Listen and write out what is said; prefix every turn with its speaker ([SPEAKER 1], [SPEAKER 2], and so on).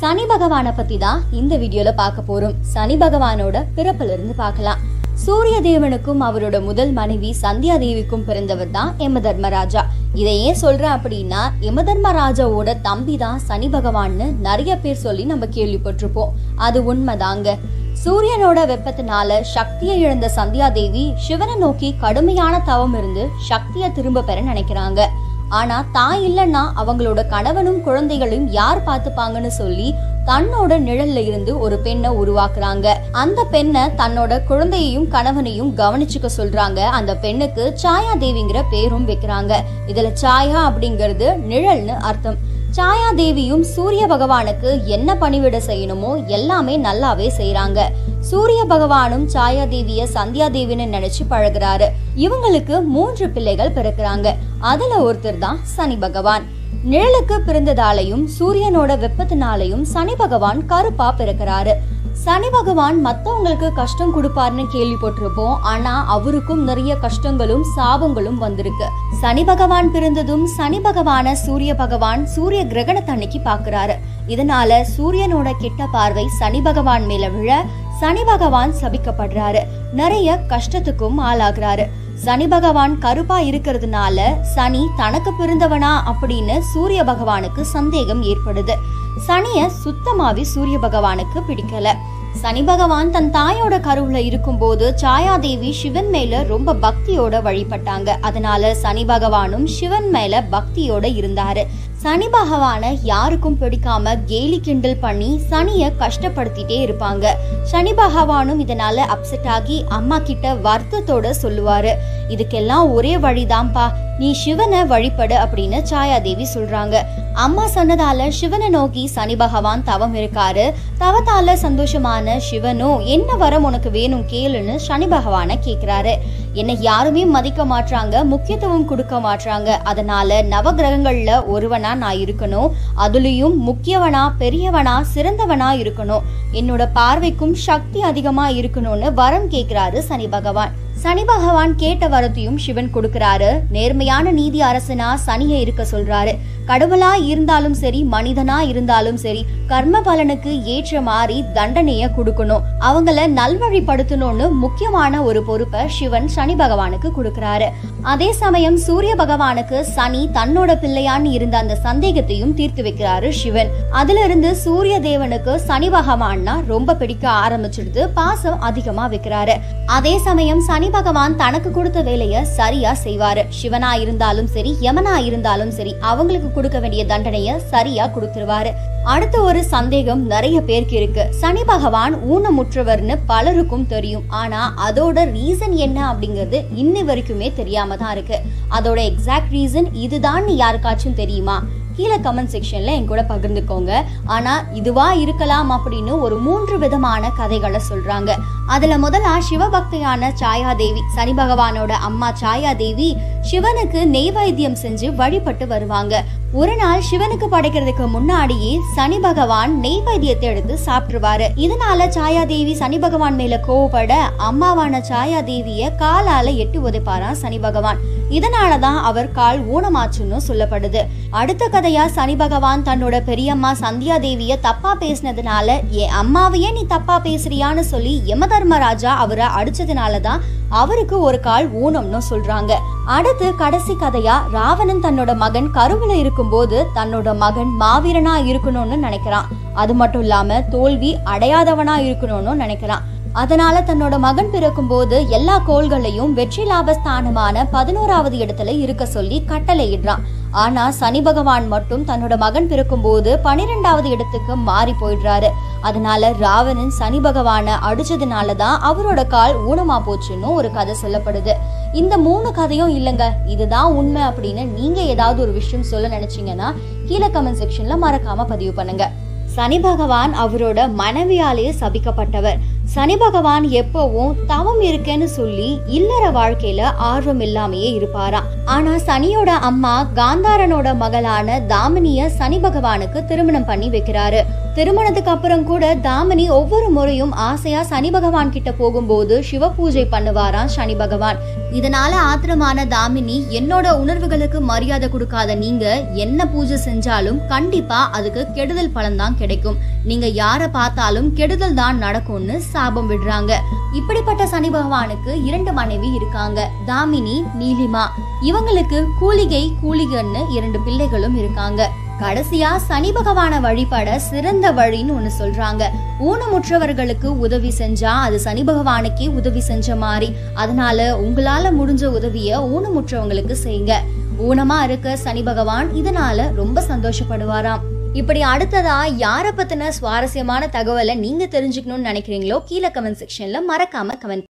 [SPEAKER 1] சனி பகவானை பத்தி தான் இந்த வீடியோல பார்க்க போறோம் சனி பகவானோட பிறப்புல இருந்து பார்க்கலாம் சூரிய தேவனுக்கும் அவரோட முதல் மனைவி சந்தியா தேவிக்கும் பிறந்தவர் தான் யம தர்மராஜா இதை ஏன் சொல்றேன் அப்படின்னா யம தர்மராஜாவோட தம்பி தான் சனி பகவான்னு நிறைய பேர் சொல்லி நம்ம கேள்விப்பட்டிருப்போம் அது உண்மைதாங்க சூரியனோட வெப்பத்தினால சக்தியை இழந்த சந்தியா தேவி சிவனை நோக்கி கடுமையான தவம் இருந்து சக்தியை திரும்ப பெற நினைக்கிறாங்க ஆனா தான் இல்லைன்னா அவங்களோட கணவனும் குழந்தைகளையும் யார் பார்த்துப்பாங்கன்னு சொல்லி தன்னோட நிழல்ல இருந்து ஒரு பெண்ணை உருவாக்குறாங்க அந்த பெண்ணை தன்னோட குழந்தையையும் கணவனையும் கவனிச்சுக்க சொல்றாங்க அந்த பெண்ணுக்கு சாயா தேவிங்கிற பேரும் வைக்கிறாங்க இதுல சாயா அப்படிங்கிறது நிழல்னு அர்த்தம் சாயா தேவியும் சூரிய பகவானுக்கு என்ன பணிவிட செய்யணுமோ எல்லாமே நல்லாவே செய்றாங்க சூரிய பகவானும் சாயா தேவிய சந்தியா தேவின்னு நினைச்சு பழகுறாரு இவங்களுக்கு மூன்று பிள்ளைகள் பிறக்குறாங்க அதுல ஒருத்தர் தான் சனி பகவான் நிழலுக்கு பிறந்ததாலையும் சூரியனோட வெப்பத்தினாலையும் சனி பகவான் கருப்பா பிறக்கிறாரு சனி பகவான் மத்தவங்களுக்கு கஷ்டம் கொடுப்பாருன்னு கேள்விப்பட்டிருப்போம் ஆனா அவருக்கும் நிறைய கஷ்டங்களும் சாபங்களும் வந்திருக்கு சனி பகவான் பிறந்ததும் சனி பகவான சூரிய பகவான் சூரிய கிரகணத்தன்னைக்கு பாக்குறாரு இதனால சூரியனோட கெட்ட பார்வை சனி பகவான் மேல விழ சனி பகவான் சபிக்கப்படுறாரு நிறைய கஷ்டத்துக்கும் ஆளாகிறாரு சனி பகவான் கருப்பா இருக்கிறதுனால சனி தனக்கு பிறந்தவனா அப்படின்னு சூரிய பகவானுக்கு சந்தேகம் ஏற்படுது சனிய சுத்தமாவே சூரிய பகவானுக்கு பிடிக்கல சனி பகவான் தன் தாயோட கருவுல இருக்கும்போது சாயாதேவி சிவன் மேல ரொம்ப பக்தியோட வழிபட்டாங்க அதனால சனி பகவானும் சிவன் மேல பக்தியோட இருந்தாரு சனி பகவான யாருக்கும் பிடிக்காம கேலி கிண்டல் பண்ணி சனிய கஷ்டப்படுத்திட்டே இருப்பாங்க சனி பகவானும் இதனால அப்செட் ஆகி அம்மா கிட்ட வருத்தத்தோட சொல்லுவாரு இதுக்கெல்லாம் ஒரே வழிதான்ப்பா நீ சிவனை வழிபடு அப்படின்னு சாயாதேவி சொல்றாங்க அம்மா சொன்னதால சிவனை நோக்கி சனி பகவான் தவம் இருக்காரு தவத்தால சந்தோஷமான சிவனும் என்ன வரம் உனக்கு வேணும் கேளுன்னு சனி பகவான கேக்குறாரு என்னை யாருமே மதிக்க மாட்றாங்க முக்கியத்துவம் கொடுக்க மாட்றாங்க அதனால நவகிரகங்கள்ல ஒருவனா நான் இருக்கணும் அதுலயும் முக்கியவனா பெரியவனா சிறந்தவனா இருக்கணும் என்னோட பார்வைக்கும் சக்தி அதிகமா இருக்கணும்னு வரம் கேக்குறாரு சனி பகவான் சனி பகவான் கேட்ட வரத்தையும் சிவன் கொடுக்கறாரு நேர்மையான நீதி அரசனா சனியை இருக்க சொல்றாரு கடவுளா இருந்தாலும் சரி மனிதனா இருந்தாலும் சரி கர்ம பலனுக்கு ஏற்ற மாதிரி தண்டனைய கொடுக்கணும் அவங்கள நல்வழிப்படுத்தணும்னு முக்கியமான ஒரு பொறுப்பை சிவன் சனி பகவானுக்கு கொடுக்கறாரு அதே சமயம் சூரிய பகவானுக்கு சனி தன்னோட பிள்ளையான்னு இருந்த அந்த சந்தேகத்தையும் தீர்த்து வைக்கிறாரு சிவன் அதுல இருந்து சூரிய தேவனுக்கு சனி பகவான்னா ரொம்ப பிடிக்க ஆரம்பிச்சிடுது பாசம் அதிகமா வைக்கிறாரு அதே சமயம் சனி பகவான் தனக்கு கொடுத்த வேலைய சரியா செய்வாரு சிவனா இருந்தாலும் சரி யமனா இருந்தாலும் சரி அவங்களுக்கு கொடுக்க வேண்டிய தண்டனைய சரியா கொடுத்துருவாரு அடுத்த ஒரு சந்தேகம் நிறைய பேருக்கு இருக்கு சனி பகவான் ஊனமுற்றவர்னு பலருக்கும் தெரியும் ஆனா அதோட ரீசன் என்ன அப்படிங்கிறது இன்னி வரைக்குமே தெரியாம தான் இருக்கு அதோட எக்ஸாக்ட் ரீசன் இதுதான் யாருக்காச்சும் தெரியுமா கீழே கமெண்ட் செக்ஷன்ல என் கூட பகிர்ந்துக்கோங்க ஆனா இதுவா இருக்கலாம் அப்படின்னு ஒரு மூன்று விதமான கதைகளை சொல்றாங்க அதுல முதலா சிவபக்தியான சாயாதேவி சனி பகவானோட அம்மா சாயாதேவி சிவனுக்கு நெய்வேத்தியம் செஞ்சு வழிபட்டு வருவாங்க ஒரு நாள் சிவனுக்கு படைக்கிறதுக்கு முன்னாடியே சனி பகவான் நெய்வேத்தியத்தை எடுத்து சாப்பிட்டுருவாரு இதனால சாயாதேவி சனி பகவான் மேல கோவப்பட அம்மாவான சாயாதேவிய காலால எட்டு உதைப்பாராம் சனி பகவான் இதனாலதான் அவர் கால் ஊனமாச்சுன்னு சொல்லப்படுது அடுத்த கதையா சனி பகவான் தன்னோட பெரியம்மா சந்தியா தேவிய தப்பா பேசினதுனால என் அம்மாவையே நீ தப்பா பேசுறியான்னு சொல்லி யம தர்மராஜா அவரை அடிச்சதுனாலதான் அவருக்கு ஒரு கால் ஊனம்னு சொல்றாங்க அடுத்து கடைசி கதையா ராவணன் தன்னோட மகன் கருவில இருக்கும்போது தன்னோட மகன் மாவீரனா இருக்கணும்னு நினைக்கிறான் அது மட்டும் இல்லாம தோல்வி அடையாதவனா இருக்கணும்னு நினைக்கிறான் அதனால தன்னோட மகன் பிறக்கும்போது எல்லா கோள்களையும் வெற்றி லாபஸ்தானமான பதினோராவது இடத்துல இருக்க சொல்லி கட்டளையிடுறான் ஆனா சனி பகவான் மட்டும் தன்னோட மகன் பிறக்கும்போது பனிரெண்டாவது இடத்துக்கு மாறி போயிடுறாரு அதனால ராவணன் சனி பகவானை அடிச்சதுனால தான் அவரோட கால் ஊனமா போச்சுன்னு ஒரு கதை சொல்லப்படுது இந்த மூணு கதையும் இல்லைங்க இதுதான் உண்மை அப்படின்னு நீங்க ஏதாவது ஒரு விஷயம் சொல்ல நினைச்சீங்கன்னா கீழே கமெண்ட் செக்ஷன்ல மறக்காம பதிவு பண்ணுங்க சனி பகவான் அவரோட மனைவியாலேயே சபிக்கப்பட்டவர் சனி பகவான் எப்பவும் தவம் இருக்கேன்னு சொல்லி இல்லற வாழ்க்கையில ஆர்வம் இல்லாமையே இருப்பாராம் ஆனா சனியோட அம்மா காந்தாரனோட மகளான தாமினிய சனி பகவானுக்கு திருமணம் பண்ணி வைக்கிறாரு திருமணத்துக்கு அப்புறம் கூட தாமினி ஒவ்வொரு முறையும் ஆசையா சனி பகவான் கிட்ட போகும்போது சிவ பூஜை பண்ணுவாராம் சனி பகவான் இதனால ஆத்திரமான தாமினி என்னோட உணர்வுகளுக்கு மரியாதை கொடுக்காத நீங்க என்ன பூஜை செஞ்சாலும் கண்டிப்பா அதுக்கு கெடுதல் பலன் தான் கிடைக்கும் நீங்க யார பார்த்தாலும் கெடுதல் தான் நடக்கும்னு சாபம் விடுறாங்க இப்படிப்பட்ட சனி பகவானுக்கு இரண்டு மனைவி இருக்காங்க தாமினி நீலிமா இவங்களுக்கு கூலிகை கூலிகன்னு இரண்டு பிள்ளைகளும் இருக்காங்க கடைசியா சனி பகவான வழிபட சிறந்த வழின்னு ஒண்ணு சொல்றாங்க ஊனமுற்றவர்களுக்கு உதவி செஞ்சா அது சனி பகவானுக்கே உதவி செஞ்ச மாதிரி அதனால உங்களால முடிஞ்ச உதவிய ஊனமுற்றவங்களுக்கு செய்யுங்க ஊனமா இருக்க சனி பகவான் இதனால ரொம்ப சந்தோஷப்படுவாராம் இப்படி அடுத்ததா யார பத்தின சுவாரஸ்யமான தகவலை நீங்க தெரிஞ்சுக்கணும்னு நினைக்கிறீங்களோ கீழே கமெண்ட் செக்ஷன்ல மறக்காம கமெண்ட்